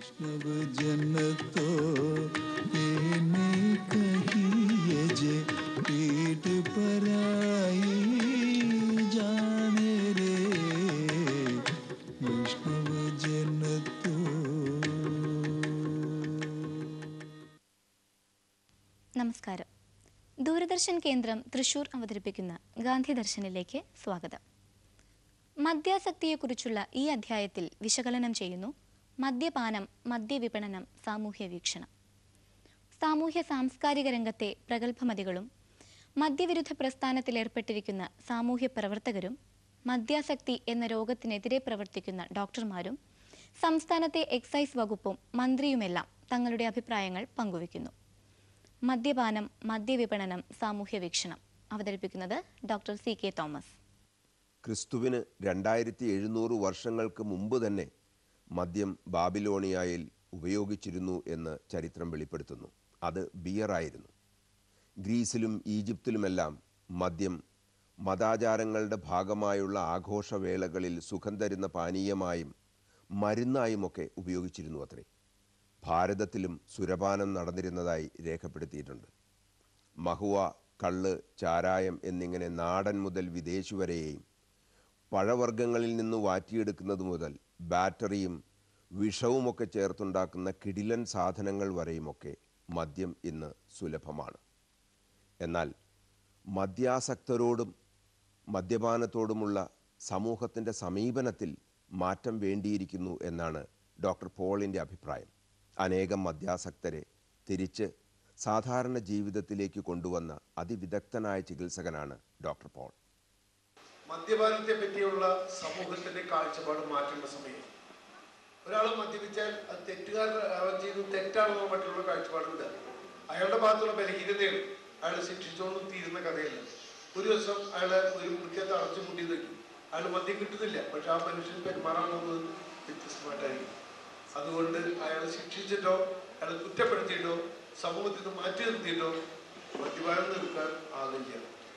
वैष्णव जन तो एने कहिए जे पीठ पराई जाने रे वैष्णव जन तो നമസ്കാരം ദൂരദർശൻ കേന്ദ്രം തൃശൂർ അവതരിപ്പിക്കുന്ന ഗാന്ധി ദർശനിലേക്ക് സ്വാഗതം മദ്യാസക്തിയെക്കുറിച്ചുള്ള ഈ അധ്യായത്തിൽ വിശകലനം ചെയ്യുന്നു മദ്യപാനം മദ്യവിപണനം സാമൂഹ്യ വീക്ഷണം സാമൂഹ്യ സാംസ്കാരിക രംഗത്തെ പ്രഗത്ഭമതികളും മദ്യവിരുദ്ധ പ്രസ്ഥാനത്തിൽ ഏർപ്പെട്ടിരിക്കുന്ന സാമൂഹ്യ പ്രവർത്തകരും മദ്യാസക്തി എന്ന രോഗത്തിനെതിരെ പ്രവർത്തിക്കുന്ന ഡോക്ടർമാരും സംസ്ഥാനത്തെ എക്സൈസ് വകുപ്പും മന്ത്രിയുമെല്ലാം തങ്ങളുടെ അഭിപ്രായങ്ങൾ പങ്കുവയ്ക്കുന്നു മദ്യപാനം മദ്യവിപണനം സാമൂഹ്യ വീക്ഷണം അവതരിപ്പിക്കുന്നത് ഡോക്ടർ സി കെ തോമസ് ക്രിസ്തുവിന് രണ്ടായിരത്തി എഴുന്നൂറ് വർഷങ്ങൾക്ക് മുമ്പ് തന്നെ മദ്യം ബാബിലോണിയായിൽ ഉപയോഗിച്ചിരുന്നു എന്ന് ചരിത്രം വെളിപ്പെടുത്തുന്നു അത് ബിയറായിരുന്നു ഗ്രീസിലും ഈജിപ്തിലുമെല്ലാം മദ്യം മതാചാരങ്ങളുടെ ഭാഗമായുള്ള ആഘോഷവേളകളിൽ സുഖം തരുന്ന പാനീയമായും മരുന്നായുമൊക്കെ ഉപയോഗിച്ചിരുന്നു അത്രേ ഭാരതത്തിലും സുരപാനം നടന്നിരുന്നതായി രേഖപ്പെടുത്തിയിട്ടുണ്ട് മഹുവ കള്ള് ചാരായം എന്നിങ്ങനെ നാടൻ മുതൽ വിദേശി വരെയും പഴവർഗ്ഗങ്ങളിൽ നിന്ന് വാറ്റിയെടുക്കുന്നത് മുതൽ ബാറ്ററിയും വിഷവുമൊക്കെ ചേർത്തുണ്ടാക്കുന്ന കിടിലൻ സാധനങ്ങൾ വരെയുമൊക്കെ മദ്യം ഇന്ന് സുലഭമാണ് എന്നാൽ മദ്യാസക്തരോടും മദ്യപാനത്തോടുമുള്ള സമൂഹത്തിൻ്റെ സമീപനത്തിൽ മാറ്റം വേണ്ടിയിരിക്കുന്നു എന്നാണ് ഡോക്ടർ പോളിൻ്റെ അഭിപ്രായം അനേകം മദ്യാസക്തരെ തിരിച്ച് സാധാരണ ജീവിതത്തിലേക്ക് കൊണ്ടുവന്ന അതിവിദഗ്ധനായ ചികിത്സകനാണ് ഡോക്ടർ പോൾ മദ്യപാനത്തെ പറ്റിയുള്ള സമൂഹത്തിന്റെ കാഴ്ചപ്പാട് മാറ്റേണ്ട സമയം ഒരാൾ മദ്യപിച്ചാൽ അത് തെറ്റുകാരൻ അവൻ ചെയ്തത് തെറ്റാണെന്നോ മറ്റുള്ള കാഴ്ചപ്പാടുണ്ട് അയാളുടെ ഭാഗത്തുള്ള ബലഹീനതയാണ് അയാൾ ശിക്ഷിച്ചുകൊണ്ടും തീരുന്ന കഥയല്ല ഒരു ദിവസം അയാളെ ഒരു മുറിക്കകത്ത് അടച്ചു മുട്ടി വെക്കും അയാൾ മദ്യം കിട്ടുന്നില്ല പക്ഷെ ആ മനുഷ്യൻ പെരുമാറാൻ പോകുന്നത് വ്യത്യസ്തമായിട്ടായിരിക്കും അതുകൊണ്ട് അയാളെ ശിക്ഷിച്ചിട്ടോ അയാളെ കുറ്റപ്പെടുത്തിയിട്ടോ സമൂഹത്തിൽ നിന്ന് മാറ്റി നിർത്തിയിട്ടോ മദ്യപാനം നിർത്താൻ ആകില്ല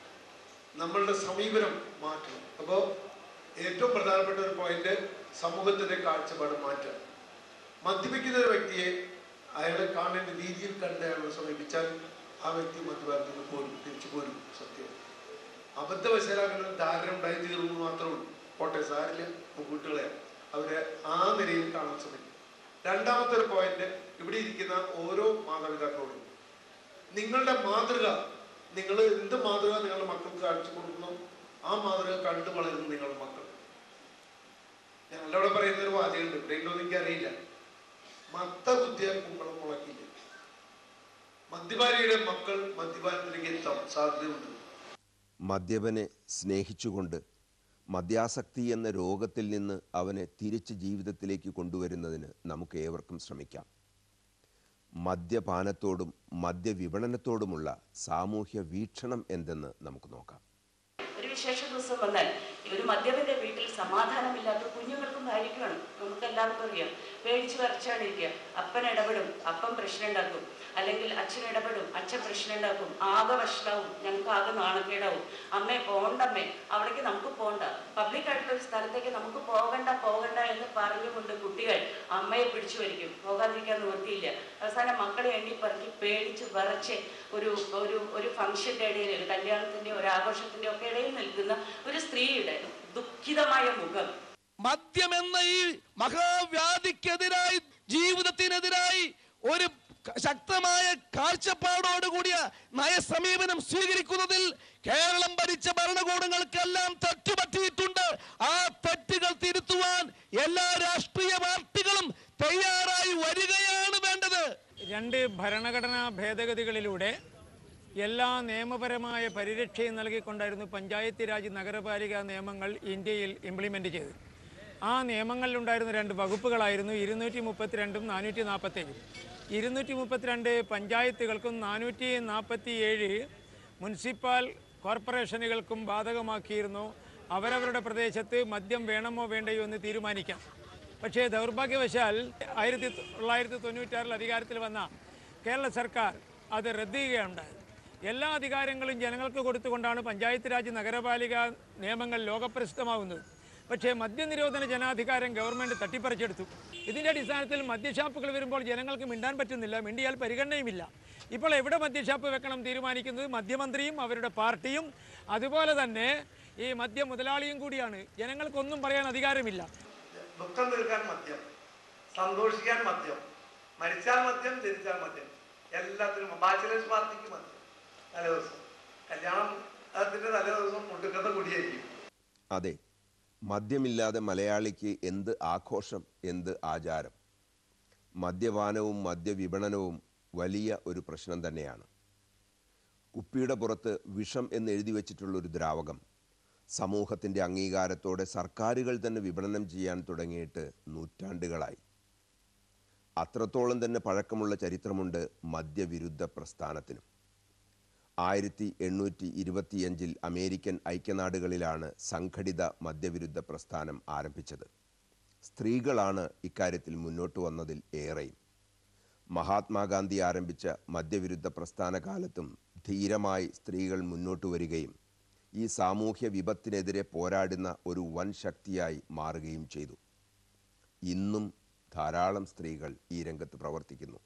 നമ്മളുടെ സമീപനം മാറ്റണം അപ്പോൾ ഏറ്റവും പ്രധാനപ്പെട്ട ഒരു പോയിന്റ് സമൂഹത്തിന്റെ കാഴ്ചപ്പാട് മാറ്റുക മദ്യപിക്കുന്ന ഒരു വ്യക്തിയെ അയാളെ കാണേണ്ട രീതിയിൽ കണ്ട് അയാളെ സമീപിച്ചാൽ ആ വ്യക്തി മദ്യപാനത്തിൽ നിന്ന് പോരും തിരിച്ചു പോരും സത്യം അബദ്ധവശാൽ അങ്ങനെ ഒരു ധാരണ ഉണ്ടായി തീർന്നു മാത്രമേ ഉള്ളൂ പോട്ടെ സാരില്ല കുട്ടികളെ അവരെ ആ നിലയിൽ കാണാൻ ശ്രമിക്കും രണ്ടാമത്തെ ഒരു പോയിന്റ് ഇവിടെ ഇരിക്കുന്ന ഓരോ മാതാപിതാക്കളോടും നിങ്ങളുടെ മാതൃക നിങ്ങൾ എന്ത് മാതൃക നിങ്ങളുടെ മക്കൾക്ക് കാണിച്ചു കൊടുക്കുന്നു ആ മാതൃക കണ്ടു വളരുന്നു നിങ്ങളുടെ മക്കൾ ഞങ്ങളുടെ അവിടെ പറയുന്ന ഒരു വാചകമുണ്ട് ഇവിടെ ഉണ്ടോ എന്ന് എനിക്കറിയില്ല മത്ത കുത്തിയ കുമ്പളം മുളക്കില്ല മദ്യപാനിയുടെ മക്കൾ മദ്യപാനത്തിലേക്ക് എത്താൻ സാധ്യതയുണ്ട് മദ്യപനെ സ്നേഹിച്ചുകൊണ്ട് മദ്യാസക്തി എന്ന രോഗത്തിൽ നിന്ന് അവനെ തിരിച്ച് ജീവിതത്തിലേക്ക് കൊണ്ടുവരുന്നതിന് നമുക്ക് ഏവർക്കും ശ്രമിക്കാം മദ്യപാനത്തോടും മദ്യവിപണനത്തോടുമുള്ള സാമൂഹ്യ വീക്ഷണം എന്തെന്ന് നമുക്ക് നോക്കാം ഒരു വിശേഷ ദിവസം വന്നാൽ ഒരു മദ്യപന്റെ വീട്ടിൽ സമാധാനമില്ലാത്ത കുഞ്ഞുങ്ങൾക്കും ഭാര്യയ്ക്കുമാണ് നമുക്ക് എല്ലാവർക്കും അറിയാം പേടിച്ച് വരച്ചാണ് ഇരിക്കുക അപ്പൻ ഇടപെടും അപ്പൻ പ്രശ്നം ഉണ്ടാക്കും അല്ലെങ്കിൽ അച്ഛൻ ഇടപെടും അച്ഛൻ പ്രശ്നം ഉണ്ടാക്കും ആകെ വഷളാവും ഞങ്ങൾക്ക് ആകെ നാണക്കേടാവും അമ്മേ പോകണ്ടമ്മേ അവിടേക്ക് നമുക്ക് പോകണ്ട പബ്ലിക് ആയിട്ടുള്ള ഒരു സ്ഥലത്തേക്ക് നമുക്ക് പോകണ്ട പോകണ്ട എന്ന് പറഞ്ഞുകൊണ്ട് കുട്ടികൾ അമ്മയെ പിടിച്ചു വരിക്കും പോകാതിരിക്കാൻ നിവൃത്തിയില്ല അവസാനം മക്കളെ എണ്ണി പറക്കി പേടിച്ച് വിറച്ച് ഒരു ഒരു ഒരു ഫംഗ്ഷന്റെ ഇടയിൽ ഒരു കല്യാണത്തിന്റെ ഒരു ആഘോഷത്തിന്റെ ഒക്കെ ഇടയിൽ നിൽക്കുന്ന ഒരു സ്ത്രീയുടെ ദുഃഖിതമായ മുഖം മദ്യമെന്ന ഈ മഹാവ്യാധിക്കെതിരായി ജീവിതത്തിനെതിരായി ഒരു ക- ശക്തമായ കാഴ്ചപ്പാടോടുകൂടിയ നയസമീപനം സ്വീകരിക്കുന്നതിൽ കേരളം ഭരിച്ച ഭരണകൂടങ്ങൾക്കെല്ലാം തെറ്റുപറ്റിയിട്ടുണ്ട് ആ തെറ്റുകൾ തിരുത്തുവാൻ എല്ലാ രാഷ്ട്രീയ പാർട്ടികളും തയ്യാറായി വരികയാണ് വേണ്ടത് രണ്ട് ഭരണഘടനാ ഭേദഗതികളിലൂടെ എല്ലാ നിയമപരമായ പരിരക്ഷയും നൽകിക്കൊണ്ടായിരുന്നു പഞ്ചായത്ത് രാജ് നഗരപാലിക നിയമങ്ങൾ ഇന്ത്യയിൽ ഇംപ്ലിമെൻ്റ് ചെയ്തത് ആ നിയമങ്ങളിലുണ്ടായിരുന്ന രണ്ട് വകുപ്പുകളായിരുന്നു ഇരുന്നൂറ്റി മുപ്പത്തിരണ്ടും നാനൂറ്റി നാൽപ്പത്തേഴും ഇരുന്നൂറ്റി മുപ്പത്തിരണ്ട് പഞ്ചായത്തുകൾക്കും നാനൂറ്റി നാൽപ്പത്തി ഏഴ് മുനിസിപ്പൽ കോർപ്പറേഷനുകൾക്കും ബാധകമാക്കിയിരുന്നു അവരവരുടെ പ്രദേശത്ത് മദ്യം വേണമോ വേണ്ടയോ എന്ന് തീരുമാനിക്കാം പക്ഷേ ദൗർഭാഗ്യവശാൽ ആയിരത്തി തൊള്ളായിരത്തി തൊണ്ണൂറ്റാറിൽ അധികാരത്തിൽ വന്ന കേരള സർക്കാർ അത് റദ്ദ് ചെയ്യുകയുണ്ടായത് എല്ലാ അധികാരങ്ങളും ജനങ്ങൾക്ക് കൊടുത്തുകൊണ്ടാണ് പഞ്ചായത്ത് രാജ് നഗരപാലിക നിയമങ്ങൾ ലോകപ്രസിദ്ധമാകുന്നത് പക്ഷേ മദ്യനിരോധന ജനാധികാരം ഗവൺമെൻറ് തട്ടിപ്പറിച്ചെടുത്തു ഇതിൻ്റെ അടിസ്ഥാനത്തിൽ മദ്യഷാപ്പുകൾ വരുമ്പോൾ ജനങ്ങൾക്ക് മിണ്ടാൻ പറ്റുന്നില്ല മിണ്ടിയാൽ പരിഗണനയുമില്ല ഇപ്പോൾ എവിടെ മദ്യഷാപ്പ് വെക്കണം തീരുമാനിക്കുന്നത് മദ്യമന്ത്രിയും അവരുടെ പാർട്ടിയും അതുപോലെ തന്നെ ഈ മദ്യ മുതലാളിയും കൂടിയാണ് ജനങ്ങൾക്കൊന്നും പറയാൻ അധികാരമില്ല ദുഃഖം തീർക്കാൻ മദ്യം സന്തോഷിക്കാൻ മദ്യം മരിച്ചാൽ മദ്യം ജനിച്ചാൽ മദ്യം എല്ലാത്തിനും ബാച്ചിലേഴ്സ് പാർട്ടിക്ക് മദ്യം തലേ ദിവസം കല്യാണം അതിന്റെ തലേ ദിവസം മുട്ടുക്കഥ കൂടിയായിരിക്കും അതെ മദ്യമില്ലാതെ മലയാളിക്ക് എന്ത് ആഘോഷം എന്ത് ആചാരം മദ്യപാനവും മദ്യവിപണനവും വലിയ ഒരു പ്രശ്നം തന്നെയാണ് കുപ്പിയുടെ പുറത്ത് വിഷം എന്ന് എഴുതി വച്ചിട്ടുള്ള ഒരു ദ്രാവകം സമൂഹത്തിൻ്റെ അംഗീകാരത്തോടെ സർക്കാരുകൾ തന്നെ വിപണനം ചെയ്യാൻ തുടങ്ങിയിട്ട് നൂറ്റാണ്ടുകളായി അത്രത്തോളം തന്നെ പഴക്കമുള്ള ചരിത്രമുണ്ട് മദ്യവിരുദ്ധ പ്രസ്ഥാനത്തിനും ആയിരത്തി എണ്ണൂറ്റി ഇരുപത്തിയഞ്ചിൽ അമേരിക്കൻ ഐക്യനാടുകളിലാണ് സംഘടിത മദ്യവിരുദ്ധ പ്രസ്ഥാനം ആരംഭിച്ചത് സ്ത്രീകളാണ് ഇക്കാര്യത്തിൽ മുന്നോട്ട് വന്നതിൽ ഏറെയും മഹാത്മാഗാന്ധി ആരംഭിച്ച മദ്യവിരുദ്ധ പ്രസ്ഥാന കാലത്തും ധീരമായി സ്ത്രീകൾ മുന്നോട്ട് വരികയും ഈ സാമൂഹ്യ വിപത്തിനെതിരെ പോരാടുന്ന ഒരു വൻ ശക്തിയായി മാറുകയും ചെയ്തു ഇന്നും ധാരാളം സ്ത്രീകൾ ഈ രംഗത്ത് പ്രവർത്തിക്കുന്നു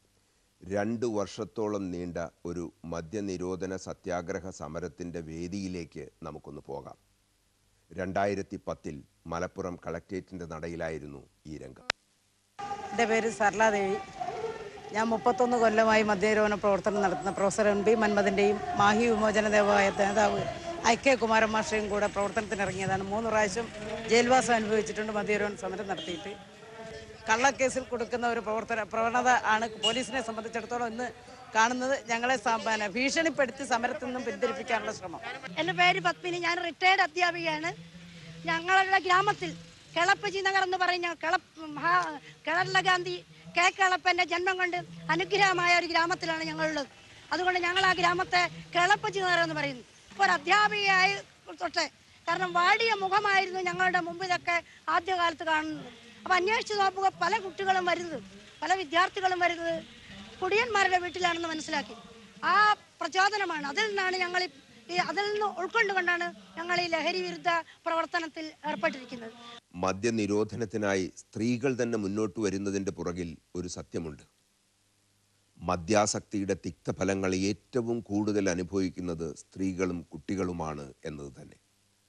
രണ്ട് വർഷത്തോളം നീണ്ട ഒരു മദ്യനിരോധന സത്യാഗ്രഹ സമരത്തിൻ്റെ വേദിയിലേക്ക് നമുക്കൊന്ന് പോകാം രണ്ടായിരത്തി പത്തിൽ മലപ്പുറം കളക്ട്രേറ്റിൻ്റെ നടയിലായിരുന്നു ഈ രംഗം എൻ്റെ പേര് സർലാദേവി ഞാൻ മുപ്പത്തൊന്ന് കൊല്ലമായി മദ്യനിരോധന പ്രവർത്തനം നടത്തുന്ന പ്രൊഫസർ എം പി മന്മഥൻ്റെയും മാഹി വിമോചന ദേവായ നേതാവ് ഐ കെ കുമാരൻ മാഷയും കൂടെ പ്രവർത്തനത്തിനിറങ്ങിയതാണ് മൂന്ന് പ്രാവശ്യം ജയിൽവാസം അനുഭവിച്ചിട്ടുണ്ട് മദ്യനിരോധന സമരം നടത്തിയിട്ട് കള്ളക്കേസിൽ കൊടുക്കുന്ന ഒരു പ്രവർത്തന പ്രവണത ആണ് പോലീസിനെ സംബന്ധിച്ചിടത്തോളം ഇന്ന് കാണുന്നത് ഞങ്ങളെ സ- പിന്നെ ഭീഷണിപ്പെടുത്തി സമരത്തിൽ നിന്നും പിന്തിരിപ്പിക്കാനുള്ള ശ്രമം എൻ്റെ പേര് പത്മിനി ഞാൻ റിട്ടയർഡ് അധ്യാപികയാണ് ഞങ്ങളുടെ ഗ്രാമത്തിൽ കിളപ്പജി നഗർ എന്ന് പറയുന്ന കിളപ്പ് മഹാ കേരള ഗാന്ധി കെ കിളപ്പൻ്റെ ജന്മം കൊണ്ട് അനുഗ്രഹമായ ഒരു ഗ്രാമത്തിലാണ് ഞങ്ങളുള്ളത് അതുകൊണ്ട് ഞങ്ങൾ ആ ഗ്രാമത്തെ കിളപ്പജി നഗർ എന്ന് പറയുന്നു ഇപ്പോൾ ഒരു അധ്യാപികയായി തൊട്ട് കാരണം വാടിയ മുഖമായിരുന്നു ഞങ്ങളുടെ മുമ്പിലൊക്കെ ആദ്യകാലത്ത് കാണുന്നത് അപ്പോൾ അന്വേഷിച്ച് നോക്കുക പല കുട്ടികളും വരുന്നത് പല വിദ്യാർത്ഥികളും വരുന്നത് കുടിയന്മാരുടെ വീട്ടിലാണെന്ന് മനസ്സിലാക്കി ആ പ്രചോദനമാണ് അതിൽ നിന്നാണ് ഞങ്ങൾ ഈ- ഈ അതിൽ നിന്ന് ഉൾക്കൊണ്ടുകൊണ്ടാണ് ഞങ്ങൾ ഈ ലഹരി വിരുദ്ധ പ്രവർത്തനത്തിൽ ഏർപ്പെട്ടിരിക്കുന്നത് മദ്യനിരോധനത്തിനായി സ്ത്രീകൾ തന്നെ മുന്നോട്ട് വരുന്നതിൻ്റെ പുറകിൽ ഒരു സത്യമുണ്ട് മദ്യാസക്തിയുടെ തിക്തഫലങ്ങൾ ഏറ്റവും കൂടുതൽ അനുഭവിക്കുന്നത് സ്ത്രീകളും കുട്ടികളുമാണ് എന്നത് തന്നെ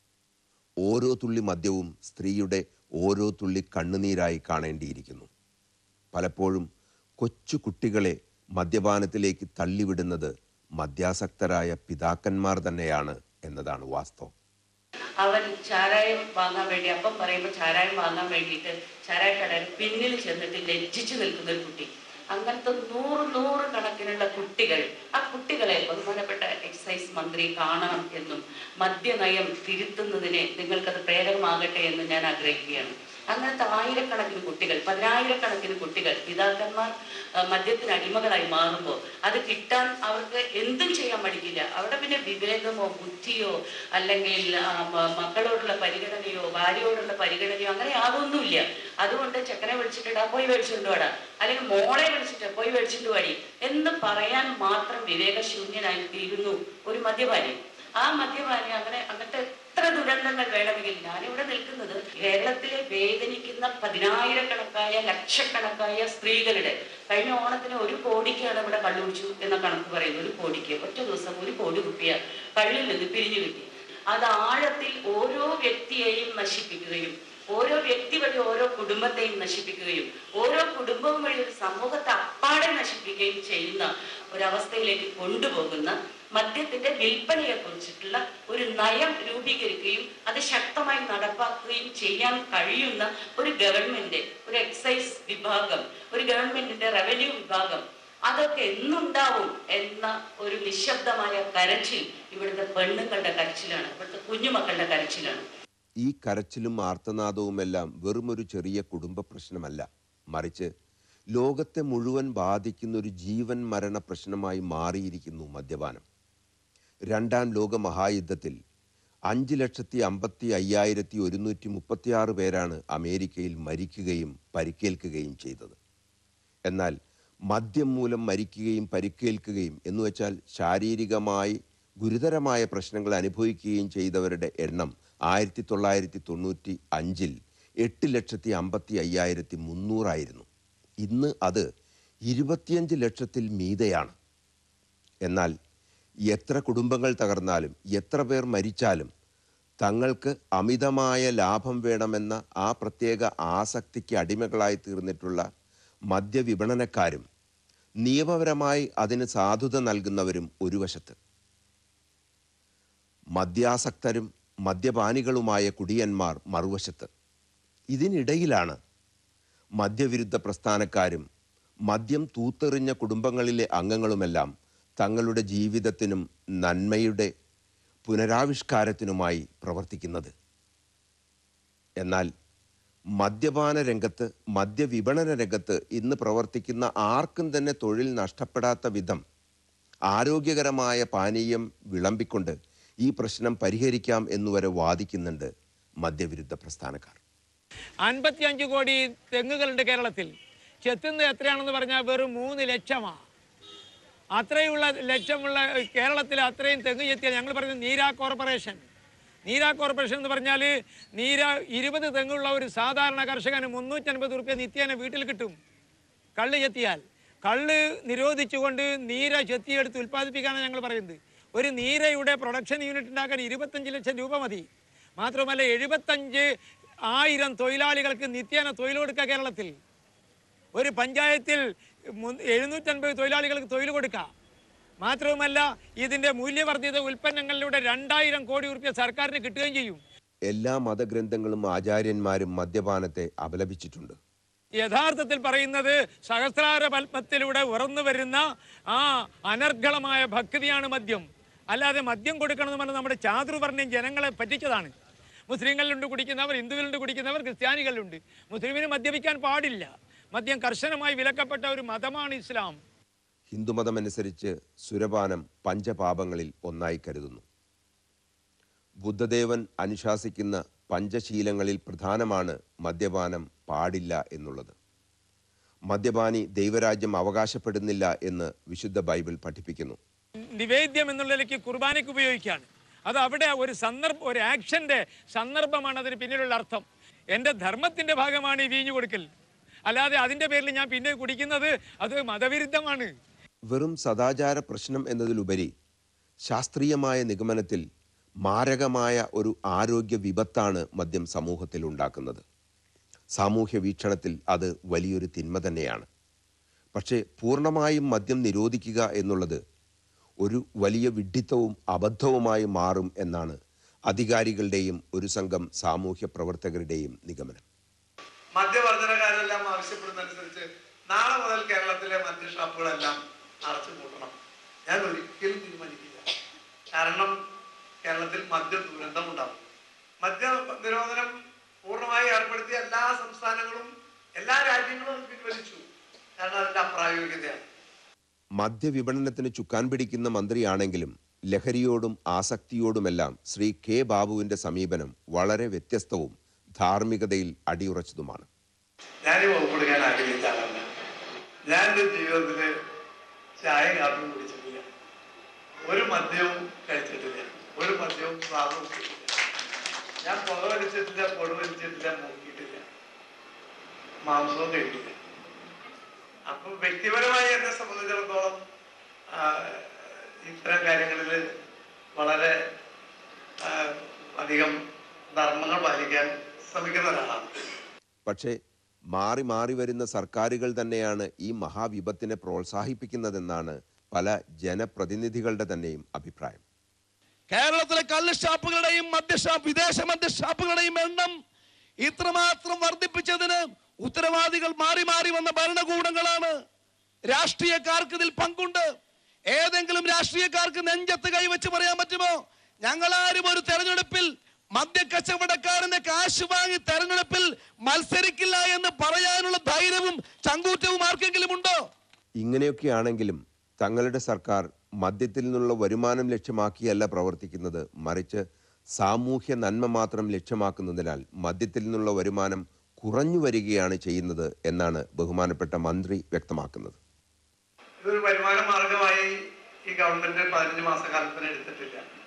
ഓരോ തുള്ളി മദ്യവും സ്ത്രീയുടെ ഓരോ തുള്ളി കണ്ണുനീരായി കാണേണ്ടിയിരിക്കുന്നു പലപ്പോഴും കൊച്ചു കുട്ടികളെ മദ്യപാനത്തിലേക്ക് തള്ളിവിടുന്നത് മദ്യാസക്തരായ പിതാക്കന്മാർ തന്നെയാണ് എന്നതാണ് വാസ്തവം അവൻ ചാരായം വാങ്ങാൻ വേണ്ടി അപ്പം പറയുമ്പോൾ ചാരായം വാങ്ങാൻ വേണ്ടിയിട്ട് ചാരായ കടയിൽ പിന്നിൽ ചെന്നിട്ട് ലജ്ജിച്ചു നിൽക്കുന്ന ഒരു കുട്ടി അങ്ങനത്തെ നൂറ് നൂറ് കണക്കിനുള്ള കുട്ടികൾ ആ കുട്ടികളെ ബഹുമാനപ്പെട്ട എക്സൈസ് മന്ത്രി കാണണം എന്നും മദ്യനയം തിരുത്തുന്നതിന് നിങ്ങൾക്കത് പ്രേരകമാകട്ടെ എന്ന് ഞാൻ ആഗ്രഹിക്കുകയാണ് അങ്ങനത്തെ ആയിരക്കണക്കിന് കുട്ടികൾ പതിനായിരക്കണക്കിന് കുട്ടികൾ പിതാക്കന്മാർ ആ, മദ്യത്തിന് അടിമകളായി മാറുമ്പോൾ അത് കിട്ടാൻ അവർക്ക് എന്തും ചെയ്യാൻ മടിക്കില്ല അവിടെ പിന്നെ വിവേകമോ ബുദ്ധിയോ അല്ലെങ്കിൽ ആ, മ- മക്കളോടുള്ള പരിഗണനയോ ഭാര്യയോടുള്ള പരിഗണനയോ അങ്ങനെ യാതൊന്നുമില്ല അതുകൊണ്ട് ചെക്കനെ വിളിച്ചിട്ട് "ആ, പോയി മേടിച്ചുകൊണ്ട് വാടാ അല്ലെങ്കിൽ മോളെ വിളിച്ചിട്ട് പോയി മേടിച്ചിട്ട് വാടി എന്ന് പറയാൻ മാത്രം വിവേകശൂന്യനായി തീരുന്നു ഒരു മദ്യപാനി ആ മദ്യപാനി അങ്ങനെ അങ്ങനത്തെ എത്ര ദുരന്തങ്ങൾ വേണമെങ്കിൽ ഞാനിവിടെ നിൽക്കുന്നത് കേരളത്തിലെ വേദനിക്കുന്ന പതിനായിരക്കണക്കായ ലക്ഷക്കണക്കായ സ്ത്രീകളുടെ കഴിഞ്ഞ ഓണത്തിന് ഒരു കോടിക്കാണ് ഇവിടെ കള്ളുപിടിച്ചു എന്ന കണക്ക് പറയുന്നത് ഒരു കോടിക്ക് ഒറ്റ ദിവസം ഒരു കോടി റുപ്യ കള്ളിൽ നിന്ന് പിരിഞ്ഞു കിട്ടി അത് ആഴത്തിൽ ഓരോ വ്യക്തിയെയും നശിപ്പിക്കുകയും ഓരോ വ്യക്തി വഴി ഓരോ കുടുംബത്തെയും നശിപ്പിക്കുകയും ഓരോ കുടുംബവും വഴി ഒരു സമൂഹത്തെ അപ്പാടെ നശിപ്പിക്കുകയും ചെയ്യുന്ന ഒരവസ്ഥയിലേക്ക് കൊണ്ടുപോകുന്ന മദ്യത്തിന്റെ വിൽപ്പനയെ കുറിച്ചിട്ടുള്ള ഒരു നയം രൂപീകരിക്കുകയും അത് ശക്തമായി നടപ്പാക്കുകയും ചെയ്യാൻ കഴിയുന്ന ഒരു ഗവൺമെന്റ് ഒരു എക്സൈസ് വിഭാഗം ഒരു ഗവൺമെന്റിന്റെ റവന്യൂ വിഭാഗം അതൊക്കെ എന്നുണ്ടാവും എന്ന ഒരു നിശബ്ദമായ കരച്ചിൽ ഇവിടുത്തെ പെണ്ണുങ്ങളുടെ കരച്ചിലാണ് ഇവിടുത്തെ കുഞ്ഞുമക്കളുടെ കരച്ചിലാണ് ഈ കരച്ചിലും ആർത്തനാദവുമെല്ലാം വെറുമൊരു ചെറിയ കുടുംബ പ്രശ്നമല്ല മറിച്ച് ലോകത്തെ മുഴുവൻ ബാധിക്കുന്ന ഒരു ജീവൻ മരണ പ്രശ്നമായി മാറിയിരിക്കുന്നു മദ്യപാനം രണ്ടാം ലോക മഹായുദ്ധത്തിൽ അഞ്ച് ലക്ഷത്തി അമ്പത്തി അയ്യായിരത്തി ഒരുന്നൂറ്റി മുപ്പത്തിയാറ് പേരാണ് അമേരിക്കയിൽ മരിക്കുകയും പരിക്കേൽക്കുകയും ചെയ്തത് എന്നാൽ മദ്യം മൂലം മരിക്കുകയും പരിക്കേൽക്കുകയും എന്നുവെച്ചാൽ ശാരീരികമായി ഗുരുതരമായ പ്രശ്നങ്ങൾ അനുഭവിക്കുകയും ചെയ്തവരുടെ എണ്ണം ആയിരത്തി തൊള്ളായിരത്തി തൊണ്ണൂറ്റി അഞ്ചിൽ എട്ട് ലക്ഷത്തി അമ്പത്തി അയ്യായിരത്തി മുന്നൂറായിരുന്നു ഇന്ന് അത് ഇരുപത്തിയഞ്ച് ലക്ഷത്തിൽ മീതെയാണ് എന്നാൽ എത്ര കുടുംബങ്ങൾ തകർന്നാലും എത്ര പേർ മരിച്ചാലും തങ്ങൾക്ക് അമിതമായ ലാഭം വേണമെന്ന ആ പ്രത്യേക ആസക്തിക്ക് അടിമകളായി തീർന്നിട്ടുള്ള മദ്യവിപണനക്കാരും നിയമപരമായി അതിന് സാധുത നൽകുന്നവരും ഒരു വശത്ത് മദ്യാസക്തരും മദ്യപാനികളുമായ കുടിയന്മാർ മറുവശത്ത് ഇതിനിടയിലാണ് മദ്യവിരുദ്ധ പ്രസ്ഥാനക്കാരും മദ്യം തൂത്തെറിഞ്ഞ കുടുംബങ്ങളിലെ അംഗങ്ങളുമെല്ലാം തങ്ങളുടെ ജീവിതത്തിനും നന്മയുടെ പുനരാവിഷ്കാരത്തിനുമായി പ്രവർത്തിക്കുന്നത് എന്നാൽ മദ്യപാന രംഗത്ത് മദ്യവിപണന രംഗത്ത് ഇന്ന് പ്രവർത്തിക്കുന്ന ആർക്കും തന്നെ തൊഴിൽ നഷ്ടപ്പെടാത്ത വിധം ആരോഗ്യകരമായ പാനീയം വിളമ്പിക്കൊണ്ട് ഈ പ്രശ്നം പരിഹരിക്കാം എന്നുവരെ വാദിക്കുന്നുണ്ട് മദ്യവിരുദ്ധ പ്രസ്ഥാനക്കാർ അൻപത്തിയഞ്ച് കോടി തെങ്ങുകളുണ്ട് കേരളത്തിൽ ചെത്തുന്നത് എത്രയാണെന്ന് പറഞ്ഞാൽ വെറും മൂന്ന് ലക്ഷമാണ് അത്രയുള്ള ലക്ഷമുള്ള കേരളത്തിൽ അത്രയും തെങ്ങ് ചെത്തിയാൽ ഞങ്ങൾ പറയുന്നത് നീരാ കോർപ്പറേഷൻ നീരാ കോർപ്പറേഷൻ എന്ന് പറഞ്ഞാൽ നീര ഇരുപത് തെങ്ങുള്ള ഒരു സാധാരണ കർഷകന് മുന്നൂറ്റൻപത് റുപ്യ നിത്യേന വീട്ടിൽ കിട്ടും കള്ള് ചെത്തിയാൽ കള്ള് നിരോധിച്ചുകൊണ്ട് നീര ചെത്തിയെടുത്ത് ഉൽപ്പാദിപ്പിക്കാനാണ് ഞങ്ങൾ പറയുന്നത് ഒരു നീരയുടെ പ്രൊഡക്ഷൻ യൂണിറ്റ് ഉണ്ടാക്കാൻ ഇരുപത്തഞ്ച് ലക്ഷം രൂപ മതി മാത്രമല്ല എഴുപത്തഞ്ച് ആയിരം തൊഴിലാളികൾക്ക് നിത്യേന തൊഴിൽ കൊടുക്കുക കേരളത്തിൽ ഒരു പഞ്ചായത്തിൽ മു- എഴുന്നൂറ്റൻപത് തൊഴിലാളികൾക്ക് തൊഴിൽ കൊടുക്കാം മാത്രവുമല്ല ഇതിന്റെ മൂല്യവർദ്ധിത ഉൽപ്പന്നങ്ങളിലൂടെ രണ്ടായിരം കോടി റുപ്യ സർക്കാരിന് കിട്ടുകയും ചെയ്യും എല്ലാ മതഗ്രന്ഥങ്ങളും ആചാര്യന്മാരും മദ്യപാനത്തെ അപലപിച്ചിട്ടുണ്ട് യഥാർത്ഥത്തിൽ പറയുന്നത് സഹസ്രാര പത്മത്തിലൂടെ ഉറന്നു വരുന്ന ആ അനർഘളമായ ഭക്തിയാണ് മദ്യം അല്ലാതെ മദ്യം കൊടുക്കണമെന്ന് പറഞ്ഞാൽ നമ്മുടെ ചാതുർവർണ്ണ്യം ജനങ്ങളെ പറ്റിച്ചതാണ് മുസ്ലിങ്ങളിലുണ്ട് കുടിക്കുന്നവർ ഹിന്ദുവിലുണ്ട് കുടിക്കുന്നവർ ക്രിസ്ത്യാനികളിലുണ്ട് മുസ്ലിമിന് മദ്യപിക്കാൻ പാടില്ല മദ്യം കർശനമായി വിലക്കപ്പെട്ട ഒരു മതമാണ് ഇസ്ലാം ഹിന്ദുമതമനുസരിച്ച് സുരപാനം പഞ്ചപാപങ്ങളിൽ ഒന്നായി കരുതുന്നു ബുദ്ധദേവൻ അനുശാസിക്കുന്ന പഞ്ചശീലങ്ങളിൽ പ്രധാനമാണ് മദ്യപാനം പാടില്ല എന്നുള്ളത് മദ്യപാനി ദൈവരാജ്യം അവകാശപ്പെടുന്നില്ല എന്ന് വിശുദ്ധ ബൈബിൾ പഠിപ്പിക്കുന്നു നിവേദ്യം എന്നുള്ളതിലേക്ക് കുർബാനയ്ക്ക് ഉപയോഗിക്കുകയാണ് അത് അവിടെ ഒരു സന്ദർഭം ഒരു ആക്ഷന്റെ സന്ദർഭമാണ് അതിന് പിന്നിലുള്ള അർത്ഥം എൻ്റെ ധർമ്മത്തിന്റെ ഭാഗമാണ് ഈ വീഞ്ഞു കൊടുക്കൽ അല്ലാതെ അതിന്റെ പേരിൽ ഞാൻ പിന്നെ കുടിക്കുന്നത് അത് മതവിരുദ്ധമാണ് വെറും സദാചാര പ്രശ്നം എന്നതിലുപരി ശാസ്ത്രീയമായ നിഗമനത്തിൽ മാരകമായ ഒരു ആരോഗ്യ വിപത്താണ് മദ്യം സമൂഹത്തിൽ ഉണ്ടാക്കുന്നത് സാമൂഹ്യ വീക്ഷണത്തിൽ അത് വലിയൊരു തിന്മ തന്നെയാണ് പക്ഷേ പൂർണ്ണമായും മദ്യം നിരോധിക്കുക എന്നുള്ളത് ഒരു വലിയ വിഡ്ഢിത്തവും അബദ്ധവുമായി മാറും എന്നാണ് അധികാരികളുടെയും ഒരു സംഘം സാമൂഹ്യ പ്രവർത്തകരുടെയും നിഗമനം മദ്യവർദ്ധനക്കാരെല്ലാം ആവശ്യപ്പെടുന്നതനുസരിച്ച് നാളെ മുതൽ കേരളത്തിലെ മദ്യ ഷാപ്പുകളെല്ലാം അടച്ചു പൂട്ടണം ഞാൻ ഒരിക്കലും തീരുമാനിക്കില്ല കാരണം കേരളത്തിൽ മദ്യ ദുരന്തം ഉണ്ടാവും മദ്യ നിരോധനം പൂർണ്ണമായി ഏർപ്പെടുത്തിയ എല്ലാ സംസ്ഥാനങ്ങളും എല്ലാ രാജ്യങ്ങളും അത് പിൻവലിച്ചു കാരണം അതിന്റെ അപ്രായോഗികതയാണ് മദ്യവിപണനത്തിന് ചുക്കാൻ പിടിക്കുന്ന മന്ത്രിയാണെങ്കിലും ലഹരിയോടും ആസക്തിയോടുമെല്ലാം ശ്രീ കെ ബാബുവിന്റെ സമീപനം വളരെ വ്യത്യസ്തവും ധാർമ്മികതയിൽ അടിയുറച്ചതുമാണ് ഞാൻ ഈ വകുപ്പ് കൊടുക്കാൻ ആഗ്രഹിച്ച ആളല്ല ഞാൻ എൻ്റെ ജീവിതത്തിൽ ചായയും കാപ്പിയും കുടിച്ചിട്ടില്ല ഒരു മദ്യവും കഴിച്ചിട്ടില്ല ഒരു മദ്യവും സ്വാദും കുടിച്ചിട്ടില്ല ഞാൻ പുക വലിച്ചിട്ടില്ല പൊടി വലിച്ചിട്ടില്ല മൂക്കിയിട്ടില്ല മാംസവും കഴിക്കില്ല അപ്പം വ്യക്തിപരമായി എന്നെ സംബന്ധിച്ചിടത്തോളം ആ, ഇത്തരം കാര്യങ്ങളിൽ വളരെ ആ, അധികം ധർമ്മങ്ങൾ പാലിക്കാൻ ശ്രമിക്കുന്ന ഒരാളാണ് പക്ഷേ മാറി മാറി വരുന്ന സർക്കാരുകൾ തന്നെയാണ് ഈ മഹാവിപത്തിനെ പ്രോത്സാഹിപ്പിക്കുന്നതെന്നാണ് പല ജനപ്രതിനിധികളുടെ തന്നെയും അഭിപ്രായം കേരളത്തിലെ കള്ള് ഷാപ്പുകളുടെയും മദ്യഷാപ്പ് വിദേശ മദ്യഷാപ്പുകളുടെയും എണ്ണം ഇത്രമാത്രം വർദ്ധിപ്പിച്ചതിന് ഉത്തരവാദികൾ മാറി മാറി വന്ന ഭരണകൂടങ്ങളാണ് രാഷ്ട്രീയക്കാർക്ക് ഇതിൽ പങ്കുണ്ട് ഏതെങ്കിലും രാഷ്ട്രീയക്കാർക്ക് നെഞ്ചത്ത് കൈവച്ച് പറയാൻ പറ്റുമോ ഞങ്ങളാരും ഒരു തെരഞ്ഞെടുപ്പിൽ മദ്യക്കച്ചവടക്കാരന്റെ കാശ് വാങ്ങി തെരഞ്ഞെടുപ്പിൽ മത്സരിക്കില്ല എന്ന് പറയാനുള്ള ധൈര്യവും ചങ്കൂറ്റവും ആർക്കെങ്കിലും ഉണ്ടോ ഇങ്ങനെയൊക്കെയാണെങ്കിലും തങ്ങളുടെ സർക്കാർ മദ്യത്തിൽ നിന്നുള്ള വരുമാനം ലക്ഷ്യമാക്കിയല്ല പ്രവർത്തിക്കുന്നത് മറിച്ച് സാമൂഹ്യ നന്മ മാത്രം ലക്ഷ്യമാക്കുന്നതിനാൽ മദ്യത്തിൽ നിന്നുള്ള വരുമാനം കുറഞ്ഞു വരികയാണ് ചെയ്യുന്നത് എന്നാണ് ബഹുമാനപ്പെട്ട മന്ത്രി വ്യക്തമാക്കുന്നത് ഇതൊരു വരുമാന മാർഗമായി ഈ ഗവൺമെന്റ് പതിനഞ്ച് മാസക്കാലത്തിന് എടുത്തിട്ടില്ല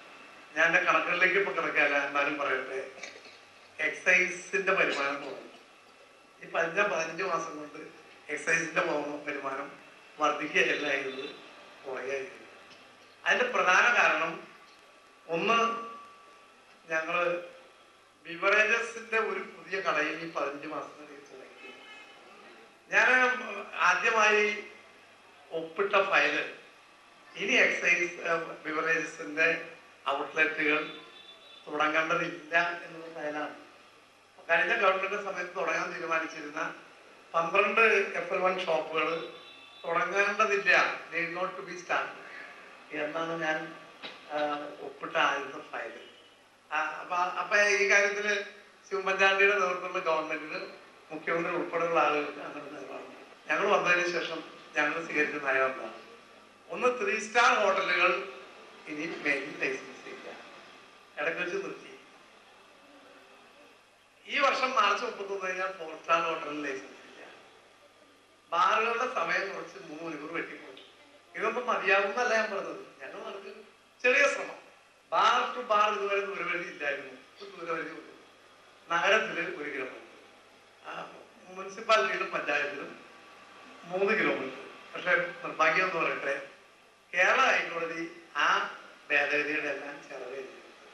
ഞാൻ എൻ്റെ കണക്കുകളിലേക്ക് ഇപ്പൊ കിടക്കാല്ല എന്നാലും പറയട്ടെ എക്സൈസിന്റെ വരുമാനം കുറഞ്ഞു ഈ പതിനഞ്ച പതിനഞ്ച് മാസം കൊണ്ട് എക്സൈസിന്റെ പോ- വരുമാനം വർദ്ധിക്കുകയല്ല ചെയ്തത് കുറയുകയായിരുന്നു അതിന്റെ പ്രധാന കാരണം ഒന്ന് ഞങ്ങള് ബിവറേജസിന്റെ ഒരു പുതിയ കടയിൽ ഈ പതിനഞ്ച് മാസത്തിനിടയിൽ തുടങ്ങി ഞാൻ ആദ്യമായി ഒപ്പിട്ട ഫയല് ഇനി എക്സൈസ് ബിവറേജസിന്റെ ഔട്ട്ലെറ്റുകൾ തുടങ്ങേണ്ടതില്ല എന്നുള്ള ഫയലാണ് കഴിഞ്ഞ ഗവൺമെന്റ് സമയത്ത് തുടങ്ങാൻ തീരുമാനിച്ചിരുന്ന പന്ത്രണ്ട് എഫ് എൽ വൺ ഷോപ്പുകൾ തുടങ്ങേണ്ടതില്ല need not to be start എന്നാണ് ഞാൻ ആ, ഒപ്പിട്ട ആദ്യത്തെ ഫയല് ആ, അപ്പൊ അപ്പൊ ഈ കാര്യത്തില് ശിവമഞ്ചാണ്ടിയുടെ നേതൃത്വത്തിലുള്ള ഗവൺമെന്റിന് മുഖ്യമന്ത്രി ഉൾപ്പെടെയുള്ള ആളുകൾക്ക് അങ്ങനെ നിലപാടുണ്ട് ഞങ്ങൾ വന്നതിന് ശേഷം ഞങ്ങൾ സ്വീകരിച്ച നയം എന്താണ് ഒന്ന് ത്രീ സ്റ്റാർ ഹോട്ടലുകൾ ഇനി മെയിൻ ലൈസൻസ് ഇല്ല ഇടയ്ക്ക് വെച്ച് നിർത്തി ഈ വർഷം മാർച്ച് മുപ്പത്തൊന്ന് കഴിഞ്ഞാൽ ഫോർ സ്റ്റാർ ഹോട്ടലിൽ ലൈസൻസ് ഇല്ല ബാറുകളുടെ സമയം കുറച്ച് മൂന്ന് മണിക്കൂർ വെട്ടിപ്പോയി ഇതൊന്നും മതിയാവുന്നല്ല ഞാൻ പറഞ്ഞത് ഞങ്ങൾ നടത്തി ചെറിയ ശ്രമം ബാർ ടു ബാർ ഇതുവരെ ദൂരവഴി ഇല്ലായിരുന്നു ഇപ്പൊ ദൂരവഴി ഉണ്ട്. നഗരത്തില് ഒരു കിലോമീറ്റർ ആ, മുനിസിപ്പാലിറ്റിയിലും പഞ്ചായത്തിലും മൂന്ന് കിലോമീറ്റർ പക്ഷെ നിർഭാഗ്യം എന്ന് പറയട്ടെ കേരള ഹൈക്കോടതി ആ ഭേദഗതിയുടെ എല്ലാം ചെലവ് ചെയ്തു.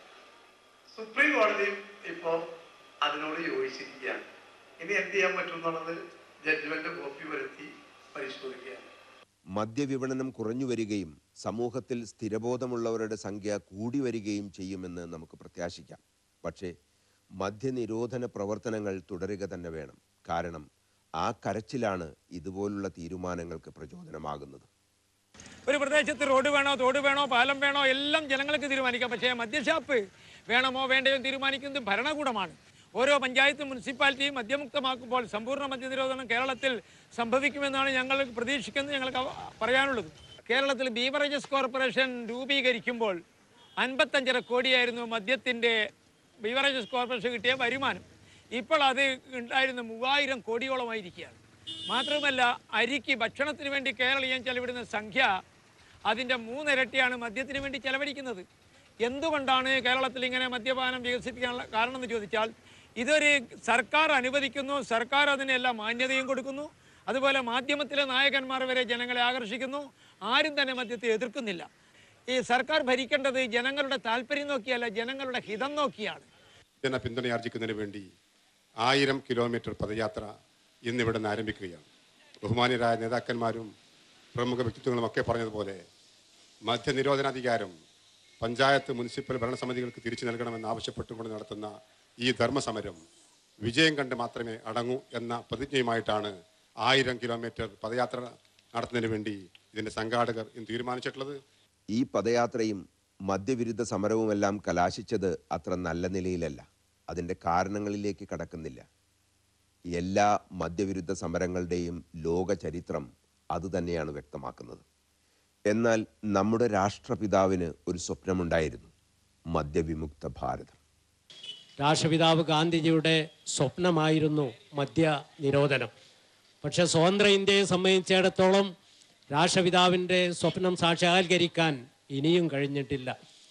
സുപ്രീം കോടതിയും ഇപ്പോ അതിനോട് യോജിച്ചിരിക്കുകയാണ് ഇനി എന്ത് ചെയ്യാൻ പറ്റും എന്നുള്ളത് ജഡ്ജ്മെന്റ് കോപ്പി വരുത്തി പരിശോധിക്കുകയാണ് മദ്യവിപണനം കുറഞ്ഞു വരികയും സമൂഹത്തിൽ സ്ഥിരബോധമുള്ളവരുടെ സംഖ്യ കൂടി വരികയും ചെയ്യുമെന്ന് നമുക്ക് പ്രത്യാശിക്കാം പക്ഷേ മദ്യനിരോധന പ്രവർത്തനങ്ങൾ തുടരുക തന്നെ വേണം കാരണം ആ കരച്ചിലാണ് ഇതുപോലുള്ള തീരുമാനങ്ങൾക്ക് പ്രചോദനമാകുന്നത് ഒരു പ്രദേശത്ത് റോഡ് വേണോ തോട് വേണോ പാലം വേണോ എല്ലാം ജനങ്ങൾക്ക് തീരുമാനിക്കാം പക്ഷേ മദ്യഷാപ്പ് വേണമോ വേണ്ടയോ എന്ന് തീരുമാനിക്കുന്നത് ഭരണകൂടമാണ് ഓരോ പഞ്ചായത്ത് മുനിസിപ്പാലിറ്റിയും മദ്യമുക്തമാക്കുമ്പോൾ സമ്പൂർണ്ണ മദ്യനിരോധനം കേരളത്തിൽ സംഭവിക്കുമെന്നാണ് ഞങ്ങൾ പ്രതീക്ഷിക്കുന്നത് ഞങ്ങൾക്ക് അവ- പറയാനുള്ളത് കേരളത്തിൽ ബീവറേജസ് കോർപ്പറേഷൻ രൂപീകരിക്കുമ്പോൾ അൻപത്തഞ്ചര കോടിയായിരുന്നു മദ്യത്തിൻ്റെ ബീവറേജസ് കോർപ്പറേഷൻ കിട്ടിയ വരുമാനം ഇപ്പോൾ അത് ഉണ്ടായിരുന്ന മൂവായിരം കോടിയോളമായിരിക്കുകയാണ് മാത്രമല്ല അരിക്ക് ഭക്ഷണത്തിന് വേണ്ടി കേരളീയം ചെലവിടുന്ന സംഖ്യ അതിൻ്റെ മൂന്നിരട്ടിയാണ് മദ്യത്തിന് വേണ്ടി ചെലവഴിക്കുന്നത് എന്തുകൊണ്ടാണ് കേരളത്തിൽ ഇങ്ങനെ മദ്യപാനം വികസിപ്പിക്കാനുള്ള കാരണം എന്ന് ചോദിച്ചാൽ ഇതൊരു സർക്കാർ അനുവദിക്കുന്നു സർക്കാർ അതിനെല്ലാം മാന്യതയും കൊടുക്കുന്നു അതുപോലെ മാധ്യമത്തിലെ നായകന്മാർ വരെ ജനങ്ങളെ ആകർഷിക്കുന്നു ആരും തന്നെ മദ്യത്തെ എതിർക്കുന്നില്ല ഈ സർക്കാർ ഭരിക്കേണ്ടത് ജനങ്ങളുടെ താല്പര്യം നോക്കിയല്ല ജനങ്ങളുടെ ഹിതം നോക്കിയാണ് ജന പിന്തുണയാർജിക്കുന്നതിന് വേണ്ടി ആയിരം കിലോമീറ്റർ പദയാത്ര ഇന്നിവിടെ നിന്ന് ആരംഭിക്കുകയാണ് ബഹുമാന്യരായ നേതാക്കന്മാരും പ്രമുഖ വ്യക്തിത്വങ്ങളും ഒക്കെ പറഞ്ഞതുപോലെ മദ്യനിരോധനാധികാരം പഞ്ചായത്ത് മുനിസിപ്പൽ ഭരണസമിതികൾക്ക് തിരിച്ചു നൽകണമെന്ന് ആവശ്യപ്പെട്ടുകൊണ്ട് നടത്തുന്ന ഈ ധർമ്മസമരം വിജയം കണ്ട് മാത്രമേ അടങ്ങൂ എന്ന പ്രതിജ്ഞയുമായിട്ടാണ് ആയിരം കിലോമീറ്റർ പദയാത്ര നടത്തുന്നതിന് വേണ്ടി ഇതിന്റെ സംഘാടകർ ഇന്ന് തീരുമാനിച്ചിട്ടുള്ളത് ഈ പദയാത്രയും മദ്യവിരുദ്ധ സമരവുമെല്ലാം കലാശിച്ചത് അത്ര നല്ല നിലയിലല്ല അതിൻ്റെ കാരണങ്ങളിലേക്ക് കടക്കുന്നില്ല എല്ലാ മദ്യവിരുദ്ധ സമരങ്ങളുടെയും ലോക ചരിത്രം അതുതന്നെയാണ് വ്യക്തമാക്കുന്നത് എന്നാൽ നമ്മുടെ രാഷ്ട്രപിതാവിന് ഒരു സ്വപ്നമുണ്ടായിരുന്നു മദ്യവിമുക്ത ഭാരതം രാഷ്ട്രപിതാവ് ഗാന്ധിജിയുടെ സ്വപ്നമായിരുന്നു മദ്യ നിരോധനം പക്ഷെ സ്വതന്ത്ര ഇന്ത്യയെ സംബന്ധിച്ചിടത്തോളം രാഷ്ട്രപിതാവിൻ്റെ സ്വപ്നം സാക്ഷാത്കരിക്കാൻ ഇനിയും കഴിഞ്ഞിട്ടില്ല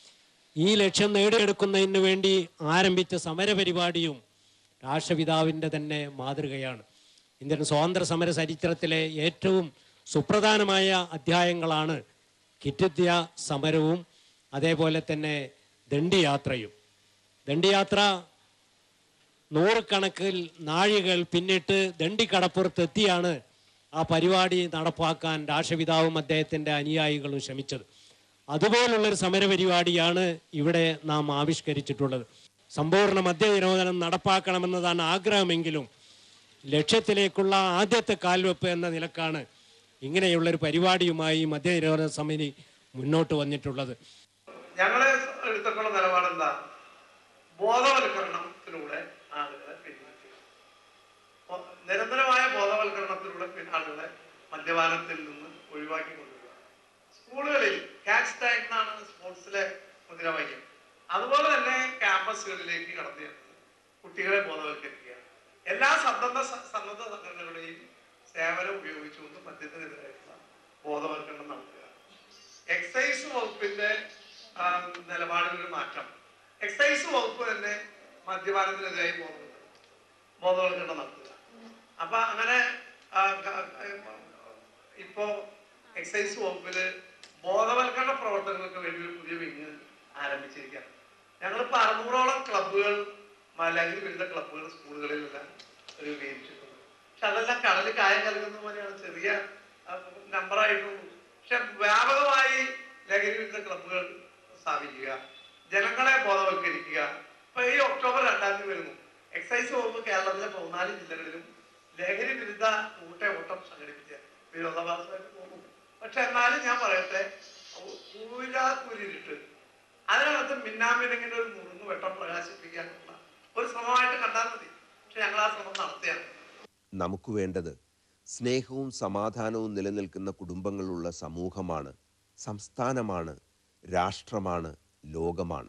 ഈ ലക്ഷ്യം നേടിയെടുക്കുന്നതിന് വേണ്ടി ആരംഭിച്ച സമരപരിപാടിയും രാഷ്ട്രപിതാവിൻ്റെ തന്നെ മാതൃകയാണ് ഇന്ത്യൻ സ്വാതന്ത്ര്യ സമര ചരിത്രത്തിലെ ഏറ്റവും സുപ്രധാനമായ അധ്യായങ്ങളാണ് കിറ്റുത്യ സമരവും അതേപോലെ തന്നെ ദണ്ഡിയാത്രയും ദണ്ഡിയാത്ര നൂറുകണക്കിൽ നാഴികൾ പിന്നിട്ട് ദണ്ഡിക്കടപ്പുറത്ത് എത്തിയാണ് ആ പരിപാടി നടപ്പാക്കാൻ രാഷ്ട്രപിതാവും അദ്ദേഹത്തിൻ്റെ അനുയായികളും ശ്രമിച്ചത് അതുപോലുള്ളൊരു സമരപരിപാടിയാണ് ഇവിടെ നാം ആവിഷ്കരിച്ചിട്ടുള്ളത് സമ്പൂർണ്ണ മദ്യനിരോധനം നടപ്പാക്കണമെന്നതാണ് ആഗ്രഹമെങ്കിലും ലക്ഷ്യത്തിലേക്കുള്ള ആദ്യത്തെ കാൽവെപ്പ് എന്ന നിലക്കാണ് ഇങ്ങനെയുള്ളൊരു പരിപാടിയുമായി മദ്യനിരോധന സമിതി മുന്നോട്ട് വന്നിട്ടുള്ളത് ഞങ്ങളെ എടുത്തിട്ടുള്ള നിലപാട് എന്താ ബോധവൽക്കരണത്തിലൂടെ ആളുകളെ പിൻവലിക്കുക ബോ- നിരന്തരമായ ബോധവൽക്കരണത്തിലൂടെ പിൻ- ആളുകളെ മദ്യപാനത്തിൽ നിന്ന് ഒഴിവാക്കി കൊണ്ടുവരിക സ്കൂളുകളിൽ ക്യാച്ച് ടാഗ് എന്നാണ് സ്പോർട്സിലെ മുദ്രാവാക്യം അതുപോലെ തന്നെ ക്യാമ്പസുകളിലേക്ക് കടന്നു ചെന്ന് കുട്ടികളെ ബോധവൽക്കരിക്കുക എല്ലാ സന്നദ്ധ സ- സന്നദ്ധ സംഘടനകളുടെയും സേവനം ഉപയോഗിച്ചുകൊണ്ട് മദ്യത്തിനെതിരായിട്ടുള്ള ബോധവൽക്കരണം നടത്തുക എക്സൈസ് വകുപ്പിന്റെ ആ, നിലപാടിലൊരു മാറ്റം എക്സൈസ് വകുപ്പ് തന്നെ മദ്യപാനത്തിനെതിരായി പോകുന്നുണ്ട് ബോധവൽക്കരണം നടത്തുക അപ്പൊ അങ്ങനെ ആ, ക- ക- ഇപ്പോ എക്സൈസ് വകുപ്പില് ബോധവൽക്കരണ പ്രവർത്തനങ്ങൾക്ക് വേണ്ടി ഒരു പുതിയ വിങ് ആരംഭിച്ചിരിക്കുകയാണ് ഞങ്ങളിപ്പോ അറുന്നൂറോളം ക്ലബ്ബുകൾ മ- ലഹരി വിരുദ്ധ ക്ലബ്ബുകൾ സ്കൂളുകളിലെല്ലാം രൂപീകരിച്ചിട്ടുണ്ട് പക്ഷെ അതെല്ലാം കടലിൽ കായം കലക്കുന്ന പോലെയാണ് ചെറിയ നമ്പറായിട്ടുള്ളൂ പക്ഷെ വ്യാപകമായി ലഹരി വിരുദ്ധ ക്ലബ്ബുകൾ സ്ഥാപിക്കുക ജനങ്ങളെ ബോധവൽക്കരിക്കുക ഇപ്പൊ ഈ ഒക്ടോബർ രണ്ടാം തീയതി വരുന്നു എക്സൈസ് വകുപ്പ് കേരളത്തിലെ പതിനാല് ജില്ലകളിലും ലഹരി വിരുദ്ധ കൂട്ട ഓട്ടം സംഘടിപ്പിച്ച വിരോധാഭാസമായിട്ട് പോകുന്നു പക്ഷെ എന്നാലും ഞാൻ പറയട്ടെ ഊരാക്കുരിട്ട് അതിനകത്ത് മിന്നാമിനങ്ങിന്റെ ഒരു നുറുങ്ങ് വെട്ടം പ്രകാശിപ്പിക്കാനുള്ള ഒരു ശ്രമമായിട്ട് കണ്ടാൽ മതി പക്ഷെ ഞങ്ങൾ ആ ശ്രമം നടത്തിയാണ് നമുക്ക് വേണ്ടത് സ്നേഹവും സമാധാനവും നിലനിൽക്കുന്ന കുടുംബങ്ങളുള്ള സമൂഹമാണ് സംസ്ഥാനമാണ് രാഷ്ട്രമാണ് ലോകമാണ്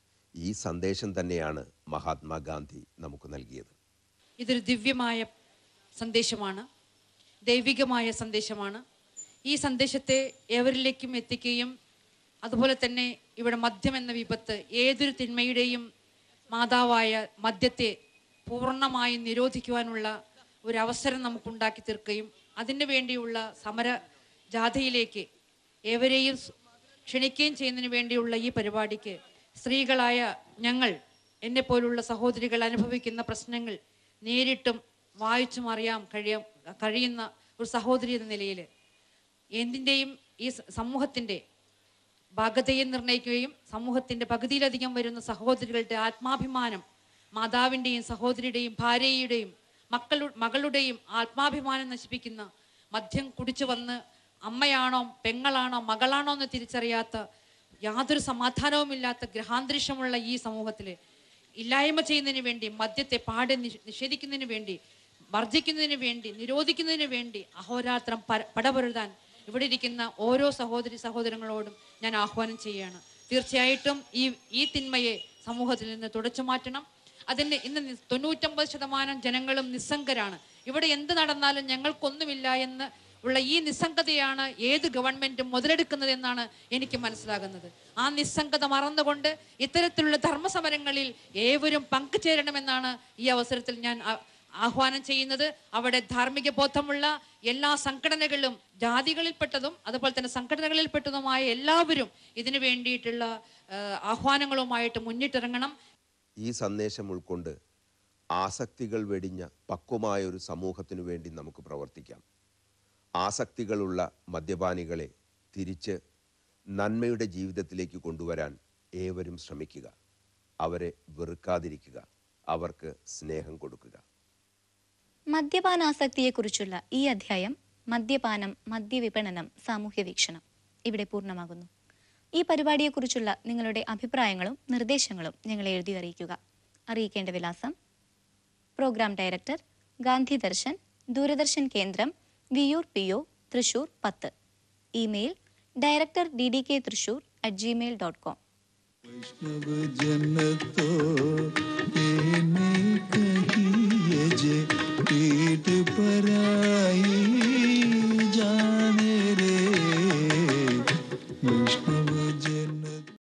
ഈ സന്ദേശം തന്നെയാണ് മഹാത്മാഗാന്ധി നമുക്ക് നൽകിയത് ഇതൊരു ദിവ്യമായ സന്ദേശമാണ് ദൈവികമായ സന്ദേശമാണ് ഈ സന്ദേശത്തെ എവരിലേക്കും എത്തിക്കുകയും അതുപോലെ തന്നെ ഇവിടെ മദ്യം എന്ന വിപത്ത് ഏതൊരു തിന്മയുടെയും മാതാവായ മദ്യത്തെ പൂർണ്ണമായും നിരോധിക്കുവാനുള്ള ഒരു അവസരം നമുക്കുണ്ടാക്കി തീർക്കുകയും അതിനു വേണ്ടിയുള്ള സമര ജാഥയിലേക്ക് ഏവരെയും സ് ക്ഷണിക്കുകയും ചെയ്യുന്നതിന് വേണ്ടിയുള്ള ഈ പരിപാടിക്ക് സ്ത്രീകളായ ഞങ്ങൾ എന്നെ പോലുള്ള സഹോദരികൾ അനുഭവിക്കുന്ന പ്രശ്നങ്ങൾ നേരിട്ടും വായിച്ചും അറിയാൻ കഴിയാം കഴിയുന്ന ഒരു സഹോദരി എന്ന നിലയിൽ എന്തിൻ്റെയും ഈ സ- സമൂഹത്തിൻ്റെ ഭാഗതയെ നിർണ്ണയിക്കുകയും സമൂഹത്തിന്റെ പകുതിയിലധികം വരുന്ന സഹോദരികളുടെ ആത്മാഭിമാനം മാതാവിൻ്റെയും സഹോദരിയുടെയും ഭാര്യയുടെയും മക്കളു മകളുടെയും ആത്മാഭിമാനം നശിപ്പിക്കുന്ന മദ്യം കുടിച്ചു വന്ന് അമ്മയാണോ പെങ്ങളാണോ മകളാണോ എന്ന് തിരിച്ചറിയാത്ത യാതൊരു സമാധാനവുമില്ലാത്ത ഗ്രഹാന്തരീക്ഷമുള്ള ഈ സമൂഹത്തിൽ ഇല്ലായ്മ ചെയ്യുന്നതിന് വേണ്ടി മദ്യത്തെ പാടെ നിഷ്- നിഷേധിക്കുന്നതിന് വേണ്ടി വർജിക്കുന്നതിന് വേണ്ടി നിരോധിക്കുന്നതിന് വേണ്ടി അഹോരാത്രം പര- പടപൊരുതാൻ ഇവിടെ ഇരിക്കുന്ന ഓരോ സഹോദരി സഹോദരങ്ങളോടും ഞാൻ ആഹ്വാനം ചെയ്യുകയാണ് തീർച്ചയായിട്ടും ഈ ഈ തിന്മയെ സമൂഹത്തിൽ നിന്ന് തുടച്ചു മാറ്റണം അതിന് ഇന്ന് നി- തൊണ്ണൂറ്റൊമ്പത് ശതമാനം ജനങ്ങളും നിസ്സംഗരാണ് ഇവിടെ എന്ത് നടന്നാലും ഞങ്ങൾക്കൊന്നുമില്ല എന്ന് ഉള്ള ഈ നിസ്സംഗതയാണ് ഏത് ഗവൺമെന്റും മുതലെടുക്കുന്നത് എന്നാണ് എനിക്ക് മനസ്സിലാകുന്നത് ആ നിസ്സംഗത മറന്നുകൊണ്ട് ഇത്തരത്തിലുള്ള ധർമ്മസമരങ്ങളിൽ ഏവരും പങ്കുചേരണമെന്നാണ് ഈ അവസരത്തിൽ ഞാൻ ആ- ആഹ്വാനം ചെയ്യുന്നത് അവിടെ ധാർമ്മിക ബോധമുള്ള എല്ലാ സംഘടനകളും ജാതികളിൽപ്പെട്ടതും അതുപോലെ തന്നെ സംഘടനകളിൽപ്പെട്ടതുമായ എല്ലാവരും ഇതിനു വേണ്ടിയിട്ടുള്ള ആ, ആഹ്വാനങ്ങളുമായിട്ട് മുന്നിട്ടിറങ്ങണം ഈ സന്ദേശം ഉൾക്കൊണ്ട് ആസക്തികൾ വെടിഞ്ഞ പക്വമായ ഒരു സമൂഹത്തിനു വേണ്ടി നമുക്ക് പ്രവർത്തിക്കാം ആസക്തികളുള്ള മദ്യപാനികളെ തിരിച്ച് നന്മയുടെ ജീവിതത്തിലേക്ക് കൊണ്ടുവരാൻ ഏവരും ശ്രമിക്കുക അവരെ വെറുക്കാതിരിക്കുക അവർക്ക് സ്നേഹം കൊടുക്കുക മദ്യപാനാസക്തിയെക്കുറിച്ചുള്ള ഈ അധ്യായം മദ്യപാനം മദ്യവിപണനം സാമൂഹ്യ വീക്ഷണം ഇവിടെ പൂർണ്ണമാകുന്നു ഈ പരിപാടിയെക്കുറിച്ചുള്ള നിങ്ങളുടെ അഭിപ്രായങ്ങളും നിർദ്ദേശങ്ങളും ഞങ്ങളെ എഴുതി അറിയിക്കുക അറിയിക്കേണ്ട വിലാസം പ്രോഗ്രാം ഡയറക്ടർ ഗാന്ധി ദർശൻ ദൂരദർശൻ കേന്ദ്രം വിയൂർ പി ഒ തൃശൂർ പത്ത് email director D D K Thrissur at gmail dot com वैष्णव जन तो ये